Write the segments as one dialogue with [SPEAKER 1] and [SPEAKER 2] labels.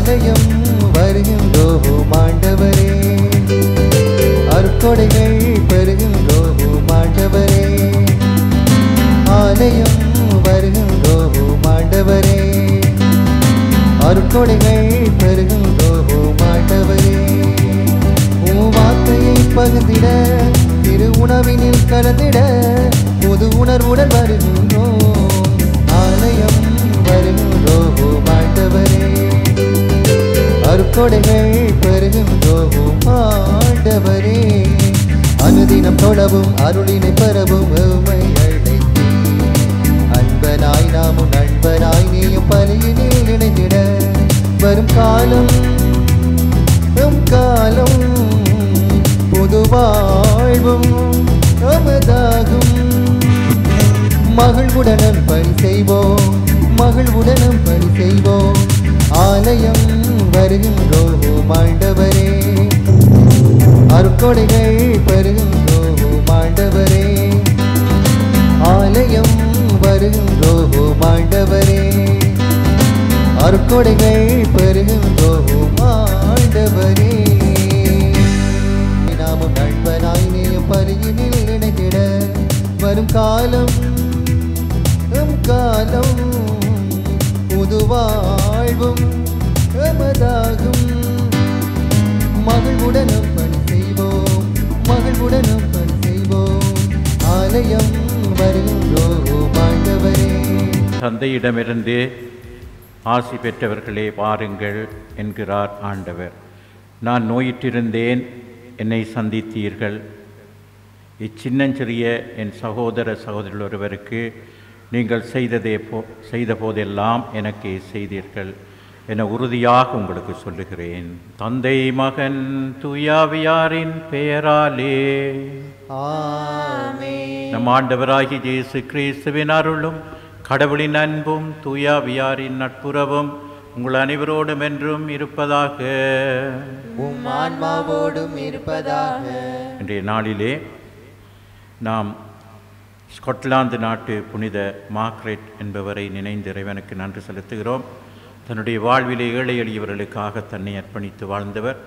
[SPEAKER 1] ஆலயம் வருகின்றோம் ஆண்டவரே அருட்கொடைகள் பெறுகின்றோம் ஆண்டவரே ஆலயம் வருகின்றோம் ஆண்டவரே அருட்கொடைகள் பெறுகின்றோம் ஆண்டவரே உம் வார்த்தையை பகிர்ந்திட திரு உணவினில் கலந்திட புது உணர்வுடன் வருகின்றோம் ஆலயம் வருகின்றோம் ஆண்டவரே அருட்கொடைகள் பெறுகின்றோம் ஆண்டவரே அனுதினம் தொடவும் அருளினை பெறவும் எம்மை அழைத்தீர் அன்பனாய் நாமும் நண்பனாய் நீயும் பலியினில் இணைந்திட வரும் காலம் எம் காலம் புது வாழ்வும் நமதாகும் மகிழ்வுடனும் பணி செய்வோம் மகிழ்வுடனும் பணி செய்வோம் ஆலயம் வருகின்றோம் ஆண்டவரே அருக்கொடைகள் பெறுகின்றோம் ஆண்டவரே ஆலயம் வருகின்றோம் ஆண்டவரே அருக்கொடைகள் பெறுகின்றோம் ஆண்டவரே நாமும் நண்பனாய் நீயும் பருகினில் இணைந்திட வரும் காலம் எம் காலம் புது வாழ்வும் எமதாகும் மகிழ்வுடனும் பணி செய்வோம் மகிழ்வுடனும் பணி செய்வோம் ஆலயம் வருகின்றோம் ஆண்டவரே
[SPEAKER 2] தந்தையிடமிருந்து ஆசி பெற்றவர்களே வாருங்கள் என்கிறார் ஆண்டவர் நான் நோயிற்றிருந்தேன் என்னை சந்தித்தீர்கள் இச்சின்னஞ்சிறிய என் சகோதர சகோதரர் ஒருவருக்கு நீங்கள் செய்ததே போ செய்த போதெல்லாம் எனக்கு செய்தீர்கள் என உறுதியாக உங்களுக்கு சொல்லுகிறேன் தந்தை மகன் துயாவியாரின் பெயராலே
[SPEAKER 1] ஆமென்
[SPEAKER 2] நம் ஆண்டவராகி இயேசு கிறிஸ்துவின் அருளும் கடவுளின் அன்பும் தூயாவியாரின் நட்புறவும் உங்கள் அனைவரோடும் என்றும் இருப்பதாக
[SPEAKER 1] உம் ஆன்மாவோடும் இருப்பதாக
[SPEAKER 2] இன்றைய நாளிலே நாம் ஸ்கொட்லாந்து நாட்டு புனித மார்க்ரெட் என்பவரை நினைந்து இறைவனுக்கு நன்றி செலுத்துகிறோம் தன்னுடைய வாழ்விலே ஏழை எளியவர்களுக்காக தன்னை அர்ப்பணித்து வாழ்ந்தவர்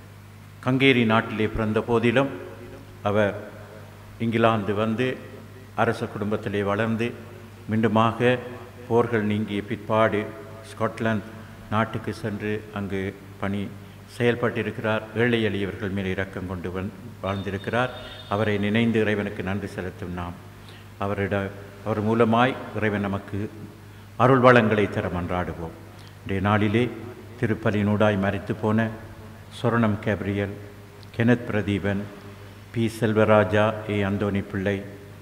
[SPEAKER 2] கங்கேரி நாட்டிலே பிறந்த போதிலும் அவர் இங்கிலாந்து வந்து அரச குடும்பத்திலே வளர்ந்து மீண்டுமாக போர்கள் நீங்கிய பிற்பாடு ஸ்காட்லாந்து நாட்டுக்கு சென்று அங்கு பணி செயல்பட்டிருக்கிறார் ஏழை எளியவர்கள் மேல் இரக்கம் கொண்டு வந் வாழ்ந்திருக்கிறார் அவரை நினைந்து இறைவனுக்கு நன்றி செலுத்தும் நாம் அவரிட அவர் மூலமாய் இறைவன் நமக்கு அருள் வளங்களை தர மன்றாடுவோம் இன்றைய நாளிலே திருப்பலினூடாய் மறித்து போன Sornam Gabriel Kenneth Pradeepan P Selvarajah A Anthony Pillai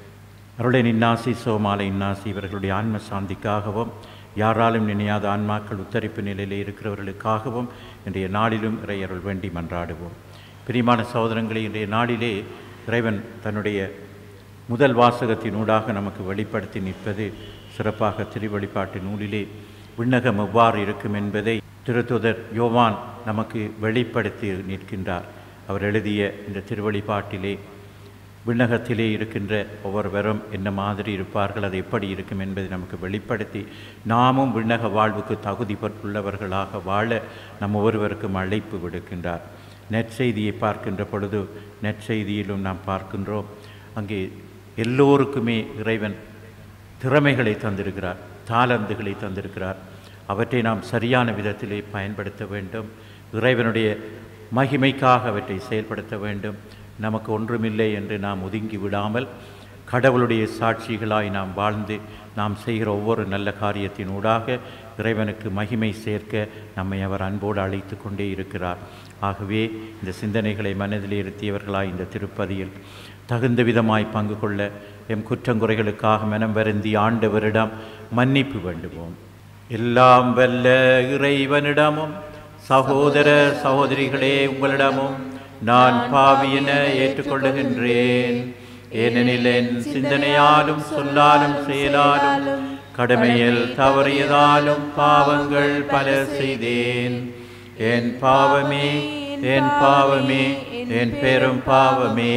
[SPEAKER 2] அருளின் இன்னாசி சோமாலை இன்னாசி இவர்களுடைய ஆன்ம சாந்திக்காகவும் யாராலும் நினையாத ஆன்மாக்கள் உத்தரிப்பு நிலையிலே இருக்கிறவர்களுக்காகவும் இன்றைய நாளிலும் இறையருள் வேண்டி மன்றாடுவோம் பிரியமான சகோதரங்களே இன்றைய நாளிலே இறைவன் தன்னுடைய முதல் வாசகத்தினூடாக நமக்கு வெளிப்படுத்தி நிற்பது சிறப்பாக திருவெளிப்பாட்டு நூலிலே விண்ணகம் எவ்வாறு இருக்கும் என்பதை திருத்துதர் யோவான் நமக்கு வெளிப்படுத்தி நிற்கின்றார் அவர் எழுதிய இந்த திருவெளிப்பாட்டிலே விண்ணகத்திலே இருக்கின்ற ஒவ்வொருவரும் என்ன மாதிரி இருப்பார்கள் அது எப்படி இருக்கும் என்பதை நமக்கு வெளிப்படுத்தி நாமும் விண்ணக வாழ்வுக்கு தகுதி உள்ளவர்களாக வாழ நம் ஒவ்வொருவருக்கும் அழைப்பு விடுக்கின்றார் நற்செய்தியை பார்க்கின்ற பொழுது நற்செய்தியிலும் நாம் பார்க்கின்றோம் அங்கே எல்லோருக்குமே இறைவன் திறமைகளை தந்திருக்கிறார் தாளந்துகளை தந்திருக்கிறார் அவற்றை நாம் சரியான விதத்திலே பயன்படுத்த வேண்டும் இறைவனுடைய மகிமைக்காக அவற்றை செயல்படுத்த வேண்டும் நமக்கு ஒன்றுமில்லை என்று நாம் ஒதுங்கி விடாமல் கடவுளுடைய சாட்சிகளாய் நாம் வாழ்ந்து நாம் செய்கிற ஒவ்வொரு நல்ல காரியத்தின் ஊடாக இறைவனுக்கு மகிமை சேர்க்க நம்மை அவர் அன்போடு அழைத்து கொண்டே இருக்கிறார் ஆகவே இந்த சிந்தனைகளை மனதில் இருத்தியவர்களாய் இந்த திருப்பதியில் தகுந்த விதமாய் பங்கு கொள்ள எம் குற்றங்குறைகளுக்காக மனம் வருந்தி ஆண்டவரிடம் மன்னிப்பு வேண்டுவோம் எல்லாம் வல்ல இறைவனிடமும் சகோதர சகோதரிகளே உங்களிடமும் நான் பாவியென ஏற்றுக்கொள்ளுகின்றேன் ஏனெனில் என் சிந்தனையாலும் சொல்லாலும் செயலாலும் கடமையில் தவறியதாலும் பாவங்கள் பல செய்தேன் என் பாவமே என் பாவமே என் பெரும் பாவமே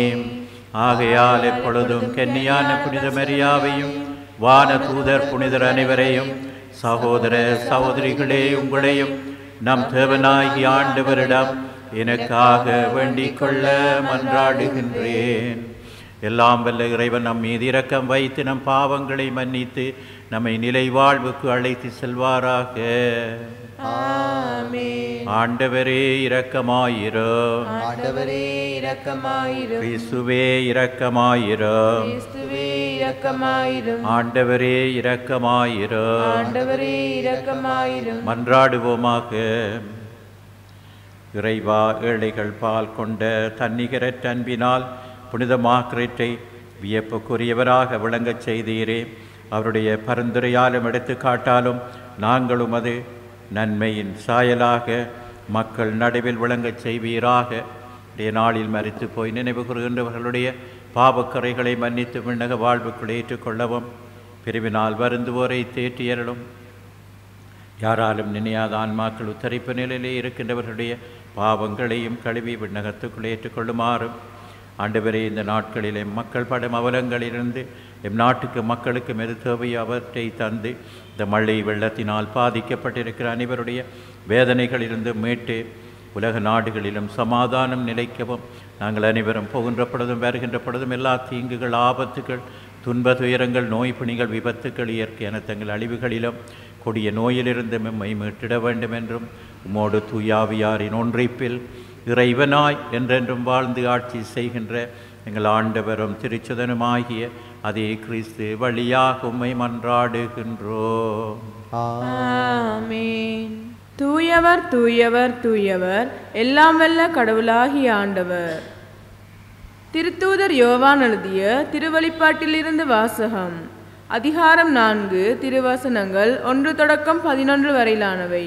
[SPEAKER 2] ஆகையால் எப்பொழுதும் கன்னியான புனித மரியாவையும் வான தூதர் புனிதர் அனைவரையும் சகோதர சகோதரிகளே உங்களையும் நம் தேவனாகி ஆண்டவரிடம் எனக்காக வேண்டிக் கொள்ள மன்றாடுகின்றேன் எல்லாம் வல்ல இறைவன் நம் மீது இரக்கம் வைத்து நம் பாவங்களை மன்னித்து நம்மை நிலை வாழ்வுக்கு அழைத்து செல்வாராக
[SPEAKER 3] ஆமென்
[SPEAKER 2] ஆண்டவரே இரக்கமாயிரும்
[SPEAKER 3] ஆண்டவரே இரக்கமாயிரும்
[SPEAKER 2] கிறிஸ்துவே இரக்கமாயிரும்
[SPEAKER 3] கிறிஸ்துவே இரக்கமாயிரும்
[SPEAKER 2] ஆண்டவரே இரக்கமாயிரும்
[SPEAKER 3] ஆண்டவரே இரக்கமாயிரும்
[SPEAKER 2] மன்றாடுவோமாக இறைவா ஏழைகள் பால் கொண்ட தன்னிகரற்ற அன்பினால் புனித மார்க்ரெட்டை வியப்புக்குரியவராக விளங்கச் செய்தீரே அவருடைய பரிந்துரையாலும் எடுத்துக்காட்டாலும் நாங்களும் அது நன்மையின் சாயலாக மக்கள் நடுவில் விளங்கச் செய்வீராக இன்றைய நாளில் மறித்து போய் நினைவு கூறுகின்றவர்களுடைய பாவக்கரைகளை மன்னித்து விண்ணக வாழ்வுக்குள் ஏற்றுக்கொள்ளவும் பிரிவினால் வருந்துவோரை தேற்றியறலும் யாராலும் நினையாத ஆன்மாக்கள் உத்தரிப்பு நிலையிலே இருக்கின்றவர்களுடைய பாவங்களையும் கழுவி விண்ணகத்துக்குள் ஏற்றுக்கொள்ளுமாறும் ஆண்டவரே இந்த நாட்களிலே மக்கள் படும் அவலங்களிலிருந்து எம் நாட்டுக்கு மக்களுக்கு மெது தேவை அவற்றை தந்து இந்த மழை வெள்ளத்தினால் பாதிக்கப்பட்டிருக்கிற அனைவருடைய வேதனைகளிலிருந்து மீட்டு உலக நாடுகளிலும் சமாதானம் நிலைக்கவும் நாங்கள் அனைவரும் போகின்ற பொழுதும் வருகின்ற பொழுதும் எல்லா தீங்குகள் ஆபத்துகள் துன்ப துயரங்கள் நோய் பிணிகள் விபத்துக்கள் இயற்கையான தங்கள் அழிவுகளிலும் கொடிய நோயிலிருந்து மெம்மை மீட்டிட வேண்டும் என்றும் உம்மோடு தூயாவியாரின் ஒன்றிப்பில் இறைவனாய் என்றென்றும் வாழ்ந்து ஆட்சி செய்கின்ற எங்கள் ஆண்டவரும் திருச்சுதனுமாகிய அதே கிறிஸ்து வழியாக உம்மை மன்றாடுகின்றோம்
[SPEAKER 3] ஆமென் தூயவர் தூயவர் தூயவர் எல்லாம் வல்ல கடவுளாகிய ஆண்டவர் திருத்தூதர் யோவான் எழுதிய திருவழிப்பாட்டிலிருந்து வாசகம் அதிகாரம் நான்கு திருவசனங்கள் ஒன்று தொடக்கம் பதினொன்று வரையிலானவை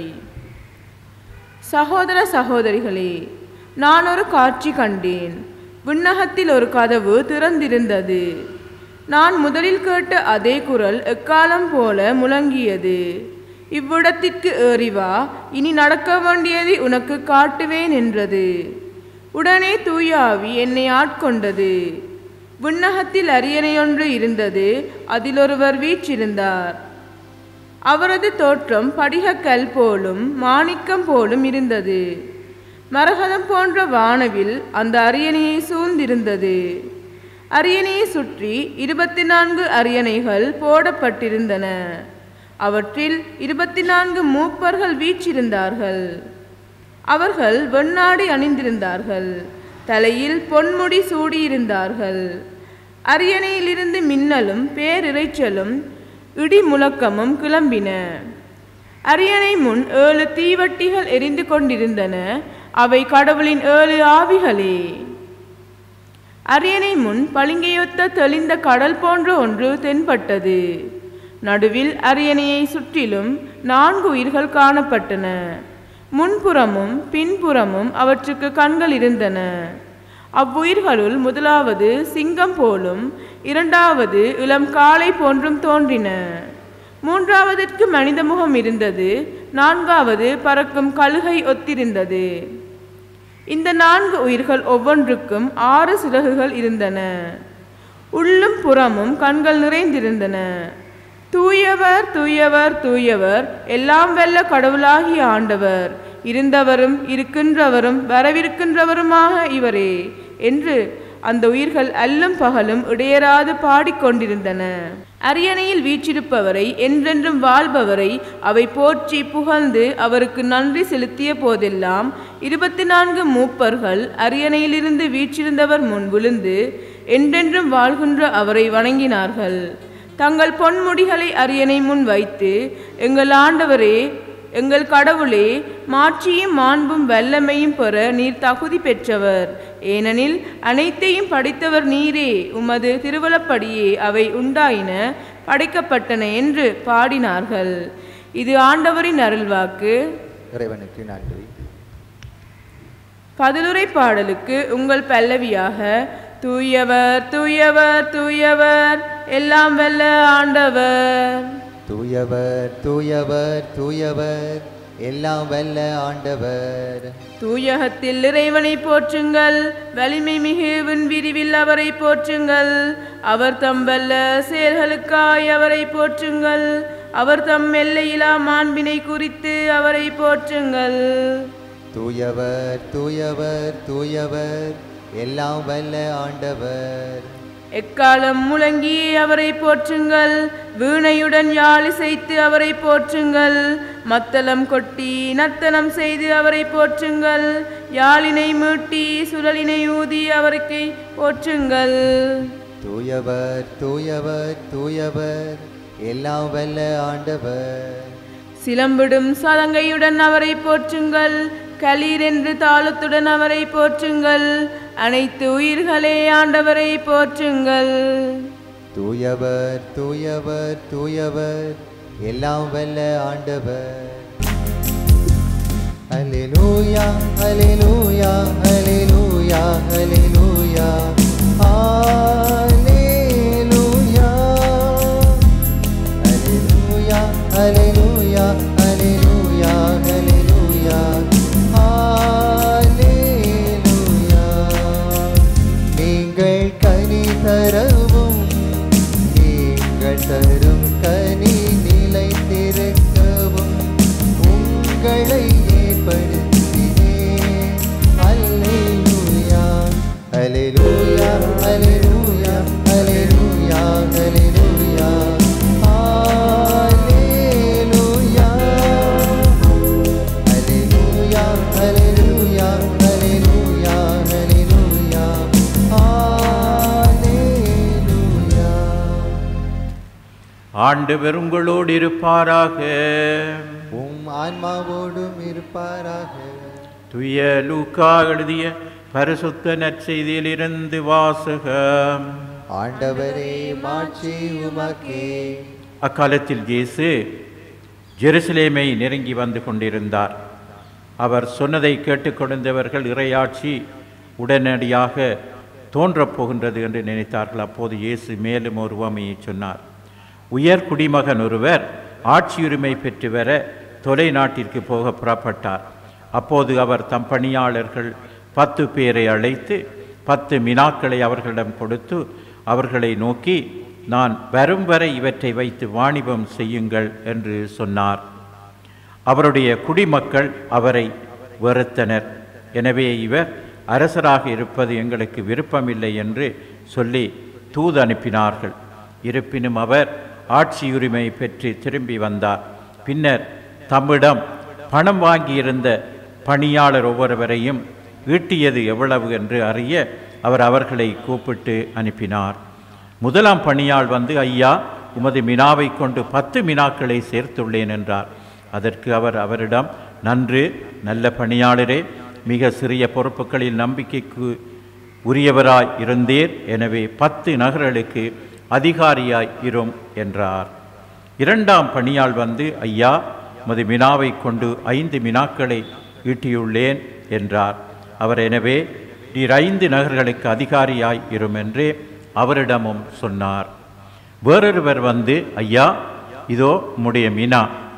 [SPEAKER 3] சகோதர சகோதரிகளே நான் ஒரு காட்சி கண்டேன் விண்ணகத்தில் ஒரு கதவு திறந்திருந்தது நான் முதலில் கேட்ட அதே குரல் எக்காலம் போல முழங்கியது இவ்விடத்திற்கு ஏறி வா இனி நடக்க வேண்டியதை உனக்கு காட்டுவேன் என்றது உடனே தூய ஆவி என்னை ஆட்கொண்டது விண்ணகத்தில் அரியணையொன்று இருந்தது அதில் ஒருவர் வீற்றிருந்தார் அவரது தோற்றம் படிகக்கல் போலும் மாணிக்கம் போலும் இருந்தது மரகதம் போன்ற வானவில் அந்த அரியணையை சூழ்ந்திருந்தது அரியணையை சுற்றி இருபத்தி நான்கு அரியணைகள் போடப்பட்டிருந்தன அவற்றில் இருபத்தி நான்கு மூப்பர்கள் வீற்றிருந்தார்கள் அவர்கள் வெண்ணாடை அணிந்திருந்தார்கள் தலையில் பொன்முடி சூடியிருந்தார்கள் அரியணையிலிருந்து மின்னலும் பேரிரைச்சலும் இடி முழக்கமும் கிளம்பின அரியணை முன் ஏழு தீவட்டிகள் எரிந்து கொண்டிருந்தன அவை கடவுளின் ஏழு ஆவிகளே அரியணை முன் பளிங்கையொத்த தெளிந்த கடல் போன்ற ஒன்று தென்பட்டது நடுவில் அரியணையை சுற்றிலும் நான்கு உயிர்கள் காணப்பட்டன முன்புறமும் பின்புறமும் அவற்றுக்கு கண்கள் இருந்தன அவ்வுயிர்களுள் முதலாவது சிங்கம் போலும் இரண்டாவது இளம் காளை போன்றும் தோன்றின மூன்றாவதற்கு மனித முகம் இருந்தது நான்காவது பறக்கும் கழுகை ஒத்திருந்தது இந்த நான்கு உயிர்கள் ஒவ்வொன்றுக்கும் ஆறு சிறகுகள் இருந்தன உள்ளும் புறமும் கண்கள் நிறைந்திருந்தன தூயவர் தூயவர் தூயவர் எல்லாம் வெல்ல கடவுளாகிய ஆண்டவர் இருந்தவரும் இருக்கின்றவரும் வரவிருக்கின்றவருமாக இவரே என்று அந்த உயிர்கள் அல்லும் பகலும் இடையராது பாடிக்கொண்டிருந்தன அரியணையில் வீற்றிருப்பவரை என்றென்றும் வாழ்பவரை அவை போற்றி புகழ்ந்து அவருக்கு நன்றி செலுத்திய போதெல்லாம் இருபத்தி நான்கு மூப்பர்கள் அரியணையிலிருந்து வீற்றிருந்தவர் முன் விழுந்து என்றென்றும் வாழ்கின்ற அவரை வணங்கினார்கள் தங்கள் பொன்முடிகளை அரியணை முன் வைத்து எங்கள் ஆண்டவரே எங்கள் கடவுளே மாட்சியும் மாண்பும் வல்லமையும் பெற நீர் தகுதி பெற்றவர் ஏனெனில் அனைத்தையும் படைத்தவர் நீரே உமது திருவலப்படியே அவை உண்டாயின படைக்கப்பட்டன என்று பாடினார்கள் இது ஆண்டவரின் அருள்வாக்கு
[SPEAKER 1] இறைவனுக்கு நன்றி
[SPEAKER 3] பதிலுரை பாடலுக்கு உங்கள் பல்லவியாக தூயவர் தூயவர் தூயவர் எல்லாம் வல்ல ஆண்டவர்
[SPEAKER 1] தூயவர் தூயவர் தூயவர் எல்லாம் வல்ல ஆண்டவர்
[SPEAKER 3] தூயகத்தில் இறைவனை போற்றுங்கள் வலிமை மிகு விரிவில் அவரை போற்றுங்கள் அவர் தம் வல்ல செயல்களுக்காய் அவரை போற்றுங்கள் அவர் தம் எல்லையிலா மாண்பினை குறித்து அவரை போற்றுங்கள்
[SPEAKER 1] தூயவர் தூயவர் தூயவர் எல்லாம் வல்ல ஆண்டவர்
[SPEAKER 3] எக்காலம் முழங்கி அவரை போற்றுங்கள் வீணையுடன் யாழ் இசைத்து அவரை போற்றுங்கள் மத்தளம் கொட்டி நர்த்தனம் செய்து அவரை போற்றுங்கள் யாழினை மீட்டி சுழலினை ஊதி அவருக்கு போற்றுங்கள்
[SPEAKER 1] தூயவர் தூயவர் தூயவர் எல்லாம் வல்ல ஆண்டவர்
[SPEAKER 3] சிலம்பிடும் சதங்கையுடன் அவரை போற்றுங்கள் களீர் என்று தாளத்துடன் அவரை போற்றுங்கள் அனைத்து உயிர்களே ஆண்டவரை போற்றுங்கள்
[SPEAKER 1] தூயவர் தூயவர் தூயவர் எல்லாம் வல்ல ஆண்டவர் அல்லேலூயா அல்லேலூயா அல்லேலூயா அல்லேலூயா அல்லேலூயா அல்லேலூயா அல்லேலூயா அல்லேலூயா அல்லேலூயா அல்லேலூயா நீங்கள் கனி தரவும் நீங்கள் தரும் கனி நிலைத்திருக்கவும் உங்களை ஏற்படுத்தினேன் அல்லேலூயா அல்லேலூயா அல்லேலூயா அல்லேலூயா அல்லேலூயா அல்லேலூயா அல்லேலூயா அல்லேலூயா அல்லேலூயா அல்லேலூயா அல்லேலூயா
[SPEAKER 2] ஆண்டவர் உங்களோடு இருப்பாராக
[SPEAKER 1] உம் ஆன்மாவோடும் இருப்பாராக
[SPEAKER 2] துய லூக்கா எழுதிய பரிசுத்த நற்செய்தியிலிருந்து வாசகம்
[SPEAKER 1] ஆண்டவரே மாட்சி உமக்கே
[SPEAKER 2] அக்காலத்தில் இயேசு ஜெருசலேமை நெருங்கி வந்து கொண்டிருந்தார் அவர் சொன்னதை கேட்டுக்கொண்டிருந்தவர்கள் இறையாட்சி உடனடியாக தோன்றப் போகின்றது என்று நினைத்தார்கள் அப்போது இயேசு மேலும் ஒரு உவமையை சொன்னார் உயர் குடிமகன் ஒருவர் ஆட்சியுரிமை பெற்று வர தொலைநாட்டிற்கு போக புறப்பட்டார் அப்போது அவர் தம் பணியாளர்கள் பத்து பேரை அழைத்து பத்து மினாக்களை அவர்களிடம் கொடுத்து அவர்களை நோக்கி நான் வரும் வரை இவற்றை வைத்து வாணிபம் செய்யுங்கள் என்று சொன்னார் அவருடைய குடிமக்கள் அவரை வெறுத்தனர் எனவே இவர் அரசராக இருப்பது எங்களுக்கு விருப்பமில்லை என்று சொல்லி தூது அனுப்பினார்கள் இருப்பினும் அவர் ஆட்சியுரிமை பெற்று திரும்பி வந்தார் பின்னர் தம்மிடம் பணம் வாங்கியிருந்த பணியாளர் ஒவ்வொருவரையும் ஈட்டியது எவ்வளவு என்று அறிய அவர் அவர்களை கூப்பிட்டு அனுப்பினார் முதலாம் பணியாள் வந்து ஐயா உமது மினாவை கொண்டு பத்து மினாக்களை சேர்த்துள்ளேன் என்றார் அதற்கு அவர் அவரிடம் நன்று நல்ல பணியாளரே மிக சிறிய பொறுப்புகளில் நம்பிக்கைக்கு உரியவராய் இருந்தீர் எனவே பத்து நகர்களுக்கு அதிகாரியாய் இரும் என்றார் இரண்டாம் பணியாள் வந்து ஐயா உமது மினாவை கொண்டு ஐந்து மினாக்களை ஈட்டியுள்ளேன் என்றார் அவர் எனவே நீர் ஐந்து நகர்களுக்கு அதிகாரியாய் இரும் என்று அவரிடமும் சொன்னார் வேறொருவர் வந்து ஐயா இதோ உம்முடைய மினா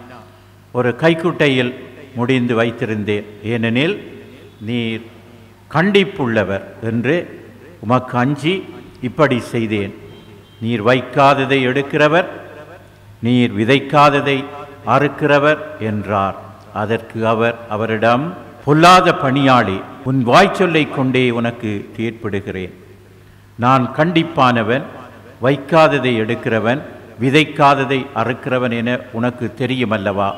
[SPEAKER 2] ஒரு கைக்குட்டையில் முடிந்து வைத்திருந்தேன் ஏனெனில் நீர் கண்டிப்புள்ளவர் என்று உமக்கு அஞ்சி இப்படி செய்தேன் நீர் வைக்காததை எடுக்கிறவர் நீர் விதைக்காததை அறுக்கிறவர் என்றார் அதற்கு அவர் அவரிடம் பொல்லாத பணியாளி உன் வாய்ச்சொல்லைக் கொண்டே உனக்கு தீர்ப்பிடுகிறேன் நான் கண்டிப்பானவன் வைக்காததை எடுக்கிறவன் விதைக்காததை அறுக்கிறவன் என உனக்கு தெரியுமல்லவா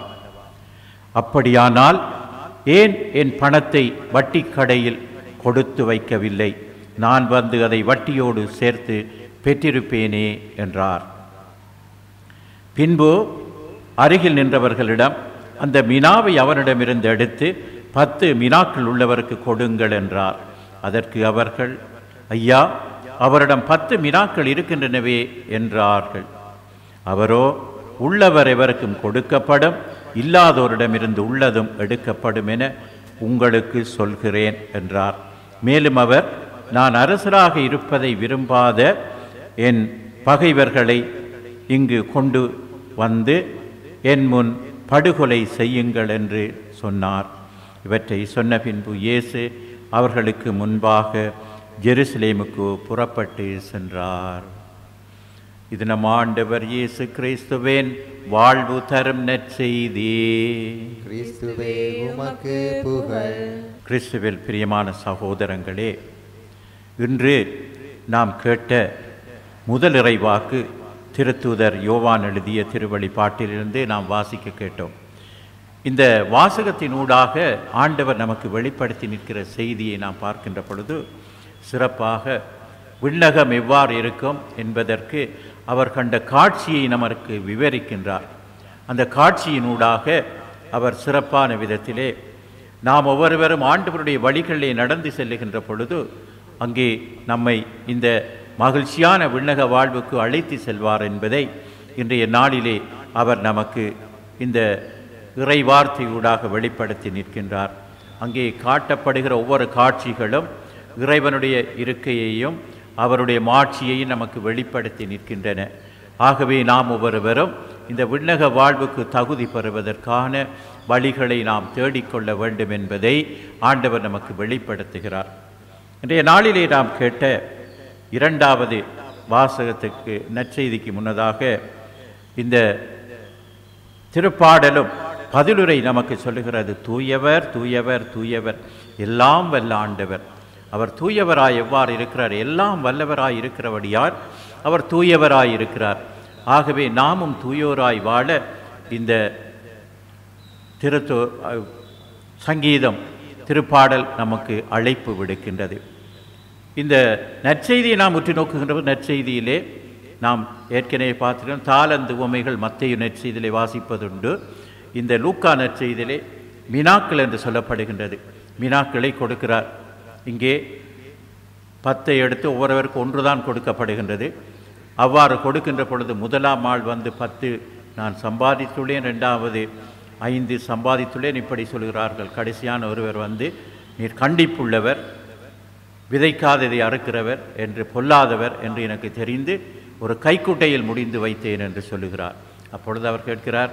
[SPEAKER 2] அப்படியானால் ஏன் என் பணத்தை வட்டி கடையில் கொடுத்து வைக்கவில்லை நான் வந்து அதை வட்டியோடு சேர்த்து பெற்றிருப்பேனே என்றார் பின்பு அருகில் நின்றவர்களிடம் அந்த மினாவை அவரிடமிருந்து எடுத்து பத்து மினாக்கள் உள்ளவருக்கு கொடுங்கள் என்றார் அதற்கு அவர்கள் ஐயா அவரிடம் பத்து மினாக்கள் இருக்கின்றனவே என்றார்கள் அவரோ உள்ளவர் எவருக்கும் கொடுக்கப்படும் இல்லாதோரிடமிருந்து உள்ளதும் எடுக்கப்படும் என உங்களுக்கு சொல்கிறேன் என்றார் மேலும் அவர் நான் அரசராக இருப்பதை விரும்பாத என் பகைவர்களை இங்கு கொண்டு வந்து என் முன் படுகொலை செய்யுங்கள் என்று சொன்னார் இவற்றை சொன்ன பின்பு இயேசு அவர்களுக்கு முன்பாக ஜெருசலேமுக்கு புறப்பட்டு சென்றார் இது நம் ஆண்டவர் இயேசு கிறிஸ்துவின் வாழ்வு தரும் நற்செய்தி
[SPEAKER 1] கிறிஸ்துவே உமக்கு புகழ்
[SPEAKER 2] கிறிஸ்துவில் பிரியமான சகோதரங்களே இன்று நாம் கேட்ட முதல் இறைவாக்கு திருத்தூதர் யோவான் எழுதிய திருவழிப்பாட்டிலிருந்து நாம் வாசிக்க கேட்டோம் இந்த வாசகத்தினூடாக ஆண்டவர் நமக்கு வெளிப்படுத்தி நிற்கிற செய்தியை நாம் பார்க்கின்ற பொழுது சிறப்பாக விண்ணகம் எவ்வாறு இருக்கும் என்பதற்கு அவர் கண்ட காட்சியை நமக்கு விவரிக்கின்றார் அந்த காட்சியினூடாக அவர் சிறப்பான விதத்திலே நாம் ஒவ்வொருவரும் ஆண்டவருடைய வழிகளிலே நடந்து செல்லுகின்ற பொழுது அங்கே நம்மை இந்த மகிழ்ச்சியான விண்ணக வாழ்வுக்கு அழைத்து செல்வார் என்பதை இன்றைய நாளிலே அவர் நமக்கு இந்த இறை வார்த்தையூடாக வெளிப்படுத்தி நிற்கின்றார் அங்கே காட்டப்படுகிற ஒவ்வொரு காட்சிகளும் இறைவனுடைய இருக்கையையும் அவருடைய மாட்சியையும் நமக்கு வெளிப்படுத்தி நிற்கின்றன ஆகவே நாம் ஒவ்வொருவரும் இந்த விண்ணக வாழ்வுக்கு தகுதி பெறுவதற்கான வழிகளை நாம் தேடிக்கொள்ள வேண்டும் என்பதை ஆண்டவர் நமக்கு வெளிப்படுத்துகிறார் இன்றைய நாளிலே நாம் கேட்ட இரண்டாவது வாசகத்துக்கு நற்செய்திக்கு முன்னதாக இந்த திருப்பாடலும் பதிலுரை நமக்கு சொல்லுகிறது தூயவர் தூயவர் தூயவர் எல்லாம் வல்ல ஆண்டவர் அவர் தூயவராய் எவ்வாறு இருக்கிறார் எல்லாம் வல்லவராய் இருக்கிறபடியார் அவர் தூயவராய் இருக்கிறார் ஆகவே நாமும் தூயோராய் வாழ இந்த திருத்து சங்கீதம் திருப்பாடல் நமக்கு அழைப்பு விடுக்கின்றது இந்த நற்செய்தியை நாம் உற்று நோக்குகின்ற நற்செய்தியிலே நாம் ஏற்கனவே பார்த்துக்கிறோம் தாளந்து உமைகள் மத்தையு நற்செய்தியிலே வாசிப்பதுண்டு இந்த லூக்கா நற்செய்தியிலே மினாக்கள் என்று சொல்லப்படுகின்றது மினாக்களை கொடுக்கிறார் இங்கே பத்தை எடுத்து ஒவ்வொருவருக்கு ஒன்று தான் கொடுக்கப்படுகின்றது அவ்வாறு கொடுக்கின்ற பொழுது முதலாம் ஆள் வந்து பத்து நான் சம்பாதித்துள்ளேன் ரெண்டாவது ஐந்து சம்பாதித்துள்ளேன் இப்படி சொல்கிறார்கள் கடைசியான ஒருவர் வந்து நீர் கண்டிப்புள்ளவர் விதைக்காததை அறுக்கிறவர் என்று பொல்லாதவர் என்று எனக்கு தெரிந்து ஒரு கைக்குட்டையில் முடிந்து வைத்தேன் என்று சொல்லுகிறார் அப்பொழுது அவர் கேட்கிறார்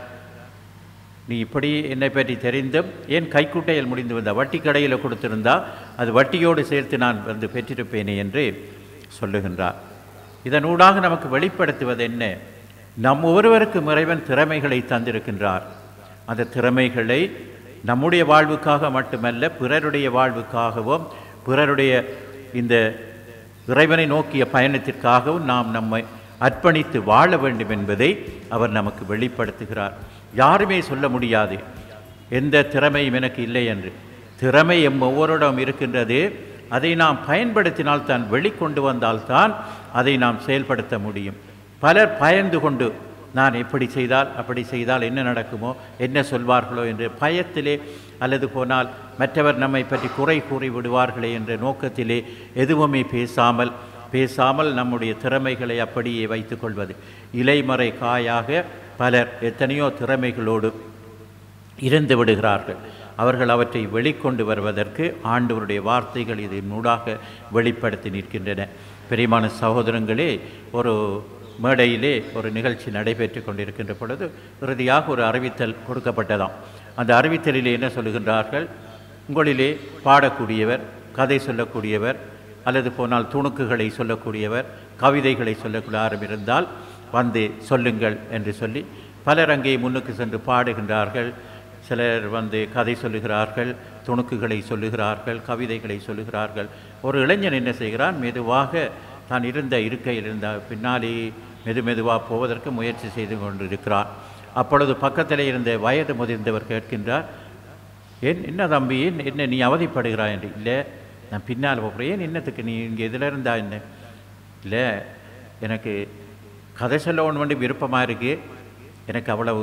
[SPEAKER 2] நீ இப்படி என்னை பற்றி தெரிந்தும் ஏன் கைக்குட்டையில் முடிந்து வந்த வட்டி கடையில் கொடுத்திருந்தா அது வட்டியோடு சேர்த்து நான் வந்து பெற்றிருப்பேனே என்று சொல்லுகின்றார் இதனூடாக நமக்கு வெளிப்படுத்துவது என்ன நம் ஒருவருக்கும் இறைவன் திறமைகளை தந்திருக்கின்றார் அந்த திறமைகளை நம்முடைய வாழ்வுக்காக மட்டுமல்ல பிறருடைய வாழ்வுக்காகவும் பிறருடைய இந்த இறைவனை நோக்கிய பயணத்திற்காகவும் நாம் நம்மை அர்ப்பணித்து வாழ வேண்டும் என்பதை அவர் நமக்கு வெளிப்படுத்துகிறார் யாருமே சொல்ல முடியாது எந்த திறமையும் எனக்கு இல்லை என்று திறமை எம் ஒவ்வொருடம் இருக்கின்றது அதை நாம் பயன்படுத்தினால் தான் வெளிக்கொண்டு வந்தால்தான் அதை நாம் செயல்படுத்த முடியும் பலர் பயந்து கொண்டு நான் எப்படி செய்தால் அப்படி செய்தால் என்ன நடக்குமோ என்ன சொல்வார்களோ என்று பயத்திலே அல்லது போனால் மற்றவர் நம்மை பற்றி குறை கூறி விடுவார்களே என்ற நோக்கத்திலே எதுவுமே பேசாமல் பேசாமல் நம்முடைய திறமைகளை அப்படியே வைத்துக்கொள்வது இலைமறை காயாக பலர் எத்தனையோ திறமைகளோடு இருந்து விடுகிறார்கள் அவர்கள் அவற்றை வெளிக்கொண்டு வருவதற்கு ஆண்டவருடைய வார்த்தைகள் இதன் நூடாக வெளிப்படுத்தி நிற்கின்றன பெரியமான சகோதரங்களே ஒரு மேடையிலே ஒரு நிகழ்ச்சி நடைபெற்று கொண்டிருக்கின்ற பொழுது இறுதியாக ஒரு அறிவித்தல் கொடுக்கப்பட்டதாம் அந்த அறிவித்தலிலே என்ன சொல்லுகின்றார்கள் உங்களிலே பாடக்கூடியவர் கதை சொல்லக்கூடியவர் அல்லது போனால் துணுக்குகளை சொல்லக்கூடியவர் கவிதைகளை சொல்லக்கூடிய யாரும் இருந்தால் வந்து சொல்லுங்கள் என்று சொல்லி பலர் அங்கே முன்னுக்கு சென்று பாடுகின்றார்கள் சிலர் வந்து கதை சொல்லுகிறார்கள் துணுக்குகளை சொல்லுகிறார்கள் கவிதைகளை சொல்லுகிறார்கள் ஒரு இளைஞன் என்ன செய்கிறான் மெதுவாக தான் இருந்த இருக்கையில் இருந்த பின்னாலே மெது மெதுவாக போவதற்கு முயற்சி செய்து கொண்டிருக்கிறான் அப்பொழுது பக்கத்தில் இருந்த வயது முதிர்ந்தவர் கேட்கின்றார் ஏன் என்ன தம்பி ஏன் என்ன நீ அவதிப்படுகிறாய் என்று இல்லை நான் பின்னால் போகிறேன் ஏன் என்னத்துக்கு நீ இங்கே இதில் இருந்தா என்ன இல்லை எனக்கு கதை சொல்ல ஒன்று வேண்டி விருப்பமாக இருக்குது எனக்கு அவ்வளவு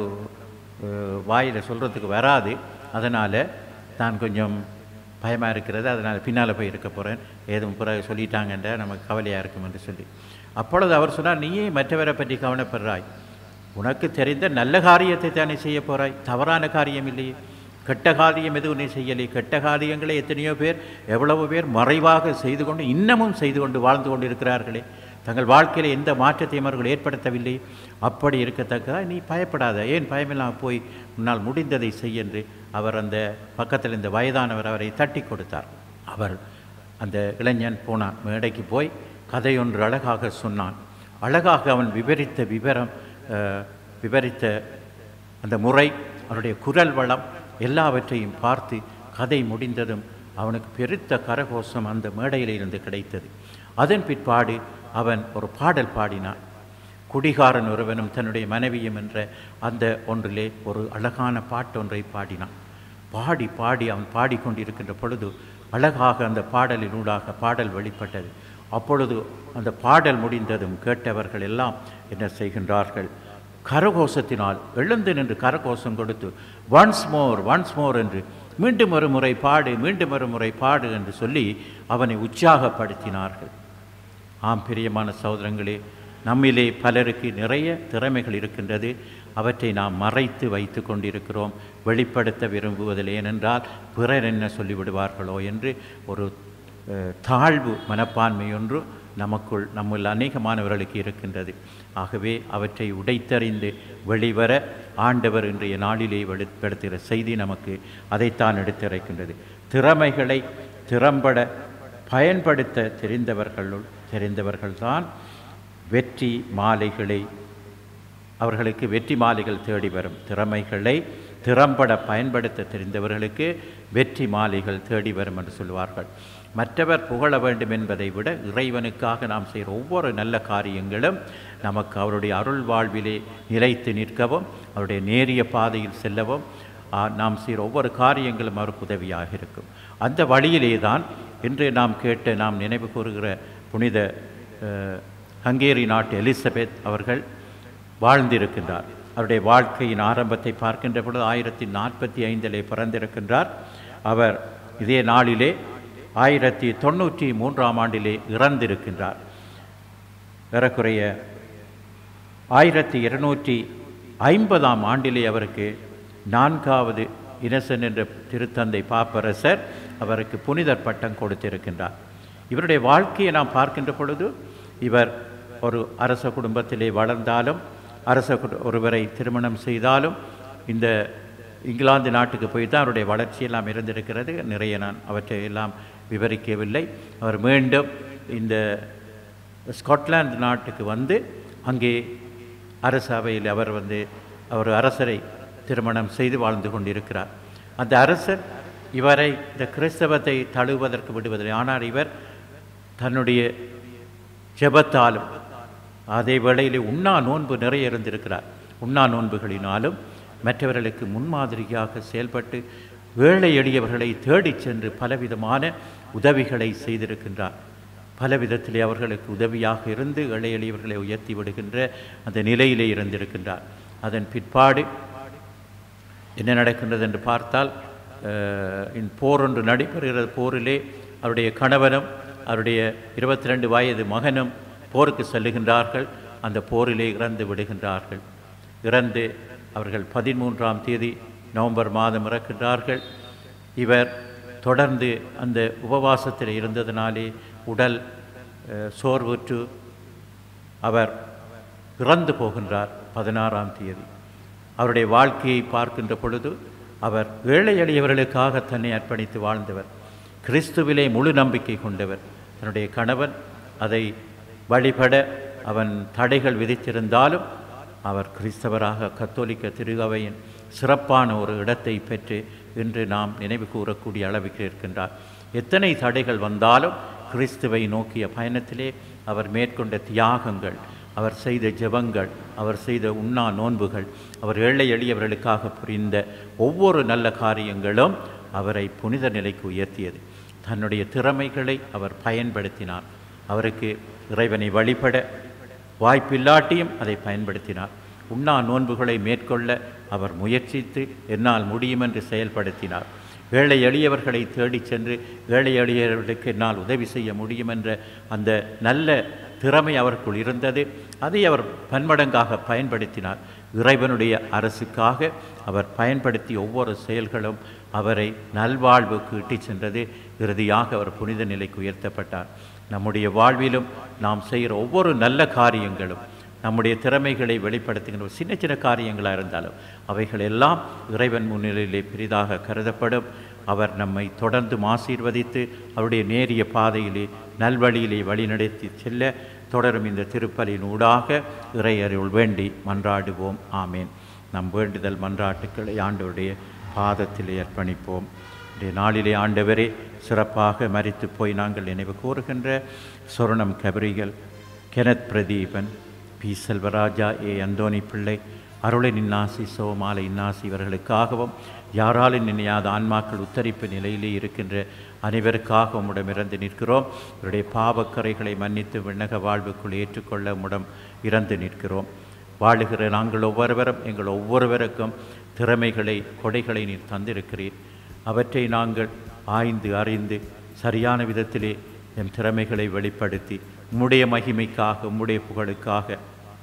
[SPEAKER 2] வாயில் சொல்கிறதுக்கு வராது அதனால் நான் கொஞ்சம் பயமாக இருக்கிறது அதனால் பின்னால் போய் இருக்க போகிறேன் ஏதும் பிறகு சொல்லிட்டாங்கன்ற நமக்கு கவலையாக இருக்கும் என்று சொல்லி அப்பொழுது அவர் சொன்னார் நீயே மற்றவரை பற்றி கவனப்படுறாய் உனக்கு தெரிந்த நல்ல காரியத்தை தானே செய்ய போகிறாய் தவறான காரியம் இல்லையே கெட்ட காரியம் எதுவும் நீ செய்யலை கெட்ட காரியங்களை எத்தனையோ பேர் எவ்வளவு பேர் மறைவாக செய்து கொண்டு இன்னமும் செய்து கொண்டு வாழ்ந்து கொண்டு இருக்கிறார்களே தங்கள் வாழ்க்கையில் எந்த மாற்றத்தையும் அவர்கள் ஏற்படுத்தவில்லை அப்படி இருக்கத்தக்க நீ பயப்படாத ஏன் பயமில்லாமல் போய் உன்னால் முடிந்ததை செய் என்று அவர் அந்த பக்கத்தில் இந்த வயதானவர் அவரை தட்டி கொடுத்தார் அவர் அந்த இளைஞன் போனான் மேடைக்கு போய் கதையொன்று அழகாக சொன்னான் அழகாக அவன் விவரித்த விவரம் அஹ், விவரித்த அந்த முறை அவனுடைய குரல் வளம் எல்லாவற்றையும் பார்த்து கதை முடிந்ததும் அவனுக்கு பெருத்த கரகோஷம் அந்த மேடையிலிருந்து கிடைத்தது அதன் பிற்பாடு அவன் ஒரு பாடல் பாடினான் குடிகாரன் ஒருவனும் தன்னுடைய மனைவியும் என்ற அந்த ஒன்றிலே ஒரு அழகான பாட்டொன்றை பாடினான் பாடி பாடி அவன் பாடிக்கொண்டிருக்கின்ற பொழுது அழகாக அந்த பாடலினூடாக பாடல் வெளிப்பட்டது அப்பொழுது அந்த பாடல் முடிந்ததும் கேட்டவர்கள் எல்லாம் என்ன செய்கின்றார்கள் கரகோஷத்தினால் எழுந்து நின்று கரகோஷம் கொடுத்து ஒன்ஸ் மோர் ஒன்ஸ் மோர் என்று மீண்டும் ஒரு முறை பாடு மீண்டும் ஒரு முறை பாடு என்று சொல்லி அவனை உற்சாகப்படுத்தினார்கள் ஆம் பிரியமான சகோதரங்களே நம்மிலே பலருக்கு நிறைய திறமைகள் இருக்கின்றது அவற்றை நாம் மறைத்து வைத்து கொண்டிருக்கிறோம் வெளிப்படுத்த விரும்புவதில் ஏனென்றால் பிறர் என்ன சொல்லிவிடுவார்களோ என்று ஒரு அஹ், தாழ்வு மனப்பான்மை ஒன்று நமக்குள் நம்முள் அநேகமானவர்களுக்கு இருக்கின்றது ஆகவே அவற்றை உடைத்தறிந்து வெளிவர ஆண்டவர் இன்றைய நாளிலே வெளிப்படுத்துகிற செய்தி நமக்கு அதைத்தான் எடுத்துரைக்கின்றது திறமைகளை திறம்பட பயன்படுத்த தெரிந்தவர்களுள் தெரிந்தவர்கள்தான் வெற்றி மாலைகளை அவர்களுக்கு வெற்றி மாலைகள் தேடி வரும் திறமைகளை திறம்பட பயன்படுத்த தெரிந்தவர்களுக்கு வெற்றி மாலைகள் தேடி வரும் என்று சொல்வார்கள் மற்றவர் புகழ வேண்டும் என்பதை விட இறைவனுக்காக நாம் செய்கிற ஒவ்வொரு நல்ல காரியங்களும் நமக்கு அவருடைய அருள் வாழ்விலே நிலைத்து நிற்கவும் அவருடைய நேரிய பாதையில் செல்லவும் ஆ, நாம் செய்கிற ஒவ்வொரு காரியங்களும் அவருக்கு உதவியாக இருக்கும் அந்த வழியிலே தான் இன்று நாம் கேட்ட நாம் நினைவு கூறுகிற புனித அஹ், ஹங்கேரி நாட்டு எலிசபெத் அவர்கள் வாழ்ந்திருக்கின்றார் அவருடைய வாழ்க்கையின் ஆரம்பத்தை பார்க்கின்ற பொழுது ஆயிரத்தி நாற்பத்தி ஐந்திலே பிறந்திருக்கின்றார் அவர் இதே நாளிலே ஆயிரத்தி தொண்ணூற்றி மூன்றாம் ஆண்டிலே இறந்திருக்கின்றார் ஏறக்குறைய ஆயிரத்தி இருநூற்றி ஐம்பதாம் ஆண்டிலே அவருக்கு நான்காவது இனசன் என்ற திருத்தந்தை பாப்பரசர் அவருக்கு புனிதர் பட்டம் கொடுத்திருக்கின்றார் இவருடைய வாழ்க்கையை நாம் பார்க்கின்ற பொழுது இவர் ஒரு அரச குடும்பத்திலே வளர்ந்தாலும் அரச குடு- ஒருவரை திருமணம் செய்தாலும் இந்த இங்கிலாந்து நாட்டுக்கு போய் தான் அவருடைய வளர்ச்சியெல்லாம் இருந்திருக்கிறது நிறைய நான் அவற்றை எல்லாம் விவரிக்கவில்லை அவர் மீண்டும் இந்த ஸ்காட்லாந்து நாட்டுக்கு வந்து அங்கே அரச அவையில் அவர் வந்து அவர் அரசரை திருமணம் செய்து வாழ்ந்து கொண்டிருக்கிறார் அந்த அரசர் இவரை இந்த கிறிஸ்தவத்தை தழுவதற்கு விடுவதில்லை ஆனால் இவர் தன்னுடைய ஜெபத்தாலும் அதே வேளையிலே உண்ணா நோன்பு நிறைய இருந்திருக்கிறார் உண்ணா நோன்புகளினாலும் மற்றவர்களுக்கு முன்மாதிரியாக செயல்பட்டு ஏழை எளியவர்களை தேடிச் சென்று பலவிதமான உதவிகளை செய்திருக்கின்றார் பல விதத்திலே அவர்களுக்கு உதவியாக இருந்து ஏழை எளியவர்களை உயர்த்தி விடுகின்ற அந்த நிலையிலே இருந்திருக்கின்றார் அதன் பிற்பாடு என்ன நடக்கின்றது என்று பார்த்தால் அஹ், இந்த போர் ஒன்று நடைபெறுகிற போரிலே அவருடைய கணவனும் அவருடைய இருபத்தி ரெண்டு வயது மகனும் போருக்கு செல்லுகின்றார்கள் அந்த போரிலே இறந்து விடுகின்றார்கள் இறந்து அவர்கள் பதிமூன்றாம் தேதி நவம்பர் மாதம் இறக்கின்றார்கள் இவர் தொடர்ந்து அந்த உபவாசத்தில் இருந்ததினாலே உடல் அஹ், சோர்வுற்று அவர் இறந்து போகின்றார் பதினாறாம் தேதி அவருடைய வாழ்க்கையை பார்க்கின்ற பொழுது அவர் ஏழை எளியவர்களுக்காக தன்னை அர்ப்பணித்து வாழ்ந்தவர் கிறிஸ்துவிலே முழு நம்பிக்கை கொண்டவர் தன்னுடைய கணவன் அதை வழிபட அவன் தடைகள் விதித்திருந்தாலும் அவர் கிறிஸ்தவராக கத்தோலிக்க திருகவையின் சிறப்பான ஒரு இடத்தை பெற்று இன்று நாம் நினைவு கூறக்கூடிய அளவுக்கு இருக்கின்றார் எத்தனை தடைகள் வந்தாலும் கிறிஸ்துவை நோக்கிய பயணத்திலே அவர் மேற்கொண்ட தியாகங்கள் அவர் செய்த ஜெபங்கள் அவர் செய்த உண்ணா நோன்புகள் அவர் ஏழை எளியவர்களுக்காக புரிந்த ஒவ்வொரு நல்ல காரியங்களும் அவரை புனித நிலைக்கு உயர்த்தியது தன்னுடைய திறமைகளை அவர் பயன்படுத்தினார் அவருக்கு இறைவனை வழிபட வாய்ப்பில்லாட்டியும் அதை பயன்படுத்தினார் உண்ணா நோன்புகளை மேற்கொள்ள அவர் முயற்சித்து என்னால் முடியும் என்று செயல்படுத்தினார் ஏழை எளியவர்களை தேடிச் சென்று ஏழை எளியவர்களுக்கு என்னால் உதவி செய்ய முடியும் என்ற அந்த நல்ல திறமை அவருக்குள் இருந்தது அதை அவர் பன்மடங்காக பயன்படுத்தினார் இறைவனுடைய அரசுக்காக அவர் பயன்படுத்திய ஒவ்வொரு செயல்களும் அவரை நல்வாழ்வுக்கு இட்டுச் சென்றது இறுதியாக அவர் புனித நிலைக்கு உயர்த்தப்பட்டார் நம்முடைய வாழ்விலும் நாம் செய்கிற ஒவ்வொரு நல்ல காரியங்களும் நம்முடைய திறமைகளை வெளிப்படுத்துகின்ற ஒரு சின்ன சின்ன காரியங்களாக இருந்தாலும் அவைகள் எல்லாம் இறைவன் முன்னிலையிலே பெரிதாக கருதப்படும் அவர் நம்மை தொடர்ந்து ஆசீர்வதித்து அவருடைய நேரிய பாதையிலே நல்வழியிலே வழிநடத்தி செல்ல தொடரும் இந்த திருப்பலியின் ஊடாக இறையருள் வேண்டி மன்றாடுவோம் ஆமேன் நம் வேண்டுதல் மன்றாட்டுக்களை ஆண்டவருடைய பாதத்தில் அர்ப்பணிப்போம் இன்றைய நாளிலே ஆண்டவரே சிறப்பாக மரித்து போய் நாங்கள் நினைவு கூறுகின்ற Sornam Gabriel Kenneth Pradeepan P Selvarajah A Anthony Pillai அருளின் இன்னாசி சோமாலை இன்னாசி இவர்களுக்காகவும் யாராலும் நினையாத ஆன்மாக்கள் உத்தரிப்பு நிலையிலே இருக்கின்ற அனைவருக்காக உம்மிடமிருந்து நிற்கிறோம் இவருடைய பாவக்கரைகளை மன்னித்து விண்ணக வாழ்வுக்குள் ஏற்றுக்கொள்ள உம்மிடம் இறந்து நிற்கிறோம் வாழுகிற நாங்கள் ஒவ்வொருவரும் எங்கள் ஒவ்வொருவருக்கும் திறமைகளை கொடைகளை நீர் தந்திருக்கிறீர் அவற்றை நாங்கள் ஆய்ந்து அறிந்து சரியான விதத்திலே எம் திறமைகளை வெளிப்படுத்தி உம்முடைய மகிமைக்காக உம்முடைய புகழுக்காக